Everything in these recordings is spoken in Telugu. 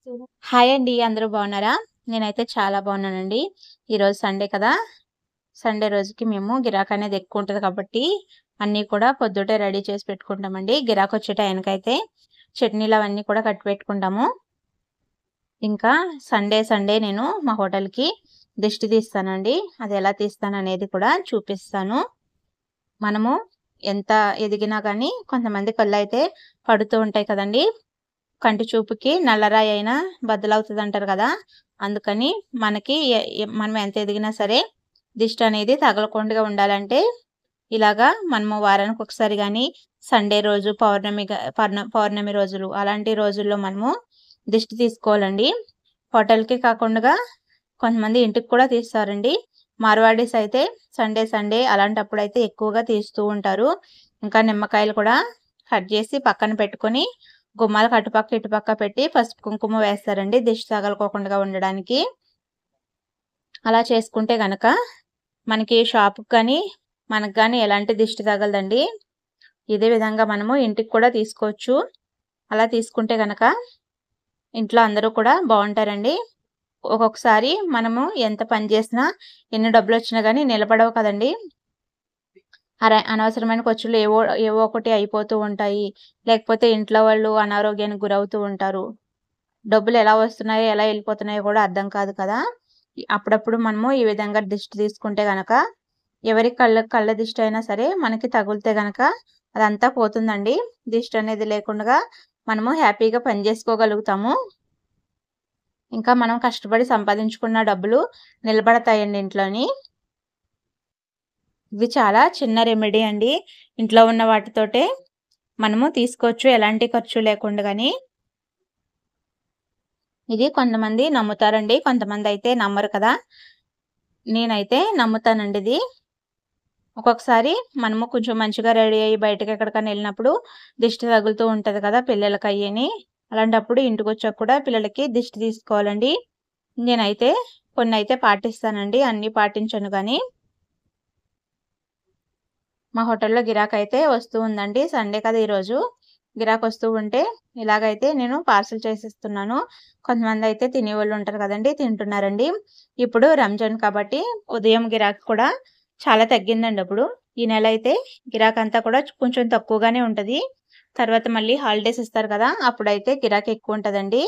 హాయ్ అండి. అందరూ బాగున్నారా? నేనైతే చాలా బాగున్నానండి. ఈరోజు సండే కదా! సండే రోజుకి మేము గిరాకనేది ఎక్కువుంటది కాబట్టి, అన్నీ కూడా పొద్దుటే రెడీ చేసి పెట్టుకుంటామండి. గిరాకొచ్చే టయానికైతే చట్నీలవన్నీ కూడా కట్టి పెట్టుకుంటాము. ఇంకా సండే, సండే నేను మా హోటల్‌కి దిష్టి తీస్తానండి. అది ఎలా తీస్తాననేది కూడా చూపిస్తాను. మనము ఎంత ఎదిగినా గానీ కొంతమంది కళ్ళైతే పడుతూ ఉంటాయి కదండీ! కంటి చూపుకి నల్లరాయి అయినా బద్దలవుతదంటారు కదా! అందుకని మనకి ఎ ఎ మనం ఎంత ఎదిగినా సరే దిష్టనేది తగలకుండా ఉండాలంటే, ఇలాగా మనము వారానికొకసారి గానీ, సండే రోజు పౌర్ణమి గ పర్ణ పౌర్ణమి రోజులు అలాంటి రోజుల్లో మనము దిష్టి తీసుకోవాలండి. హోటల్‌కి కాకుండగా కొంతమంది ఇంటికి కూడా తీస్తారండి. మార్వాడీస్ అయితే సండే, సండే అలాంటప్పుడైతే ఎక్కువగా తీస్తూ ఉంటారు. ఇంకా నిమ్మకాయలు కూడా కట్ జేసి పక్కన పెట్టుకొని, గుమ్మాలకు అటుపక్క, ఇటుపక్క పెట్టి పసుపు, కుంకుమ వేస్తారండి దిష్టి తగలకోకుండా ఉండడానికి. అలా చేసుకుంటే గనక మనకి షాపుకి గానీ, మనకు గానీ ఎలాంటి దిష్టి తగలదండి. ఇదే విధంగా మనము ఇంటికి కూడా తీసుకోవచ్చు. అలా తీసుకుంటే గనక ఇంట్లో అందరూ కూడా బావుంటారండి. ఒక్కొక్కసారి మనము ఎంత పని చేసినా, ఎన్ని డబ్బులొచ్చినా గానీ నిలబడవు కదండీ! అర అనవసరమైన ఖర్చులు ఏవో ఏవో ఒకటి అయిపోతూ ఉంటాయి. లేకపోతే ఇంట్లో వాళ్ళు అనారోగ్యానికి గురవుతూ ఉంటారు. డబ్బులు ఎలా వస్తున్నాయో, ఎలా ఎళ్ళిపోతున్నాయో కూడా అర్థం కాదు కదా! అప్పుడప్పుడు మనము ఈ విధంగా దిష్టి తీసుకుంటే గనక ఎవరి కళ్ళ కళ్ళ దిష్టి అయినా సరే మనకి తగులితే గనక అదంతా పోతుందండి. దిష్టి అనేది లేకుండగా మనము హ్యాపీగా పని జేసుకోగలుగుతాము. ఇంకా మనం కష్టపడి సంపాదించుకున్న డబ్బులు నిలబడతాయండి ఇంట్లోని. ఇది చాలా చిన్న రెమెడీ అండి. ఇంట్లో ఉన్న వాటితోటే మనము తీసుకోవచ్చు. ఎలాంటి ఖర్చు లేకుండగాని. ఇది కొంతమంది నమ్ముతారండి. కొంతమందయితే నమ్మరు కదా! నేనైతే నమ్ముతానండి ఇది. ఒక్కొక్కసారి మనము కొంచెం మంచిగా రెడీ అయ్యి బయటకెక్కడికైనా ఎళ్ళినప్పుడు దిష్టి తగులుతూ ఉంటది కదా! పిల్లలకయ్యిని. అలాంటప్పుడు ఇంటికొచ్చాక కూడా పిల్లలకి దిష్టి తీసుకోవాలండి. నేనైతే కొన్నైతే పాటిస్తానండి. అన్నీ పాటించను గానీ. మా హోటల్‌లో గిరాకైతే వస్తూ ఉందండి. సండే కదా ఈరోజు. గిరాకొస్తూ ఉంటే ఇలాగైతే నేను పార్సెల్ చేసిస్తున్నాను. కొంతమందయితే తినేవోళ్ళు ఉంటారు కదండీ! తింటున్నారండి. ఇప్పుడు రంజాన్ కాబట్టి ఉదయం గిరాకీ కూడా చాలా తగ్గిందండి అప్పుడు. ఈ నెలైతే గిరాకంతా కూడా కొంచెం తక్కువగానే ఉంటది. తర్వాత మళ్ళీ హాలిడేస్ ఇస్తారు కదా! అప్పుడైతే గిరాకీ ఎక్కువుంటదండి.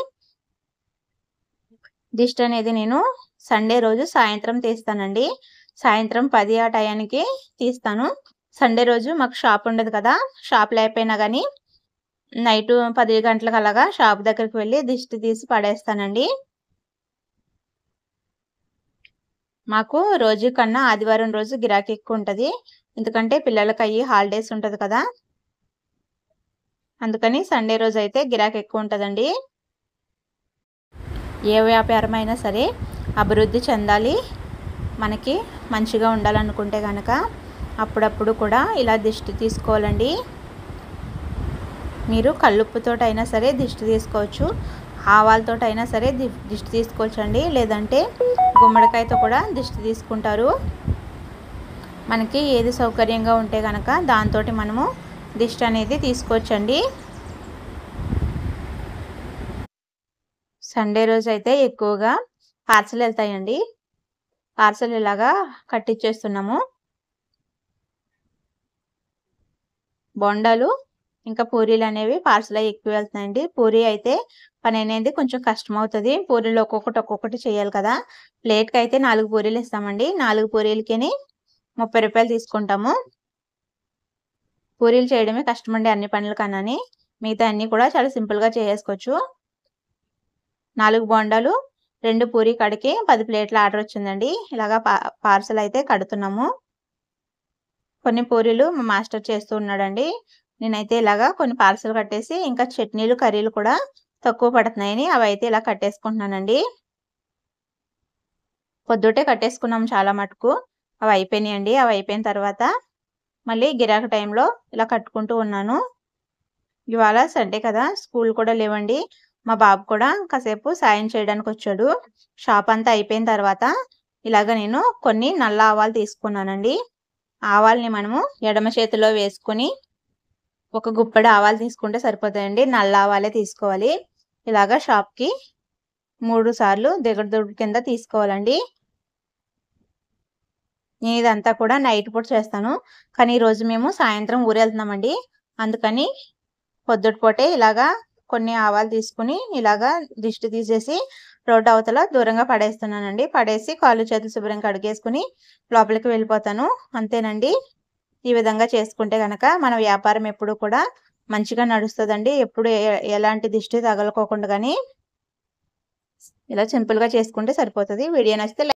దిష్టనేది నేను సండే రోజు సాయంత్రం తీస్తానండి. సాయంత్రం 10 ఆ టయానికి తీస్తాను. సండే రోజు మాకు షాప్ ఉండదు కదా! షాప్ లేకపోయినా గానీ నైటు 10 గంటలకు అలాగా షాప్ దగ్గరికి వెళ్లి దిష్టి తీసి పడేస్తానండి. మాకు రోజు కన్నా ఆదివారం రోజు గిరాకీ ఎక్కువుంటది. ఎందుకంటే పిల్లలకయ్యి హాలిడేస్ ఉంటది కదా! అందుకని సండే రోజైతే గిరాకీ ఎక్కువుంటదండి. ఏ వ్యాపారమైనా సరే అభివృద్ధి చెందాలి. మనకి మంచిగా ఉండాలనుకుంటే గనక అప్పుడప్పుడు కూడా ఇలా దిష్టి తీసుకోవాలండి. మీరు కల్లుప్పుతోటైనా సరే దిష్టి తీసుకోవచ్చు. ఆవాలతోటైనా సరే ది దిష్టి తీసుకోవచ్చండి. లేదంటే గుమ్మడికాయతో కూడా దిష్టి తీసుకుంటారు. మనకి ఏది సౌకర్యంగా ఉంటే గనక దాంతోటి మనము దిష్టి అనేది తీసుకోవచ్చండి. సండే రోజైతే ఎక్కువగా పార్సెల్ ఎళ్తాయండి. పార్సెల్ ఇలాగా కట్టిచ్చేస్తున్నాము. బోండాలు, ఇంకా పూరీలనేవి పార్సెలయి ఎక్కువ వెళ్తున్నాయండి. పూరీ అయితే పననేది కొంచెం కష్టమవుతది. పూరీలు ఒక్కొక్కటి, ఒక్కొక్కటి చేయాలి కదా! ప్లేట్‌కయితే 4 పూరీలు ఇస్తామండి. 4 పూరీలకిని రూ. 30 తీసుకుంటాము. పూరీలు చేయడమే కష్టమండి అన్ని పనుల కన్నాని. మిగతా అన్నీ కూడా చాలా సింపుల్‌గా చేసేసుకోవచ్చు. 4 బోండాలు, 2 పూరీ కాడికి 10 ప్లేట్ల ఆర్డరొచ్చిందండి. ఇలాగా పా పార్సెల్ అయితే కడుతున్నాము. కొన్ని పూరీలు మా మాస్టర్ చేస్తూ ఉన్నాడండి. నేనైతే ఇలాగా కొన్ని పార్సెల్ కట్టేసి ఇంకా చట్నీలు, కర్రీలు కూడా తక్కువ పడుతున్నాయని అవైతే ఇలా కట్టేసుకుంటున్నానండి. పొద్దుటే కట్టేసుకున్నాం చాలా మటుకు. అవి అయిపోయినాయండి. అవి అయిపోయిన తర్వాత మళ్ళీ గిరాకీ టైంలో ఇలా కట్టుకుంటూ ఉన్నాను. ఇవాళ సండే కదా! స్కూల్ కూడా లేవండి. మా బాబు కూడా కాసేపు సాయం చేయడానికొచ్చాడు. షాప్ అంతా అయిపోయిన తర్వాత ఇలాగ నేను కొన్ని నల్ల ఆవాలు తీసుకున్నానండి. ఆవాల్ని మనము ఎడమ చేతిలో వేసుకొని ఒక గుప్పెడు ఆవాలు తీసుకుంటే సరిపోతాయండి. నల్ల ఆవాలే తీసుకోవాలి. ఇలాగా షాప్‌కి మూడు సార్లు దిగడుదుడు కింద తీసుకోవాలండి నేను ఇదంతా కూడా నైట్ పూట చేస్తాను కానీ ఈరోజు మేము సాయంత్రం ఊరు వెళ్తున్నామండి అందుకని పొద్దుటి పూటే ఇలాగా కొన్ని ఆవాలు తీసుకుని ఇలాగా దిష్టి తీసేసి రోడ్డు అవతల దూరంగా పడేస్తున్నానండి పడేసి కాళ్ళు చేతులు శుభ్రంగా కడిగేసుకుని లోపలికి వెళ్ళిపోతాను అంతేనండి ఈ విధంగా చేసుకుంటే కనుక మన వ్యాపారం ఎప్పుడు కూడా మంచిగా నడుస్తుందండి ఎప్పుడు ఎలాంటి దిష్టి తగలకోకుండా కానీ ఇలా సింపుల్గా చేసుకుంటే సరిపోతుంది వీడియో నచ్చితే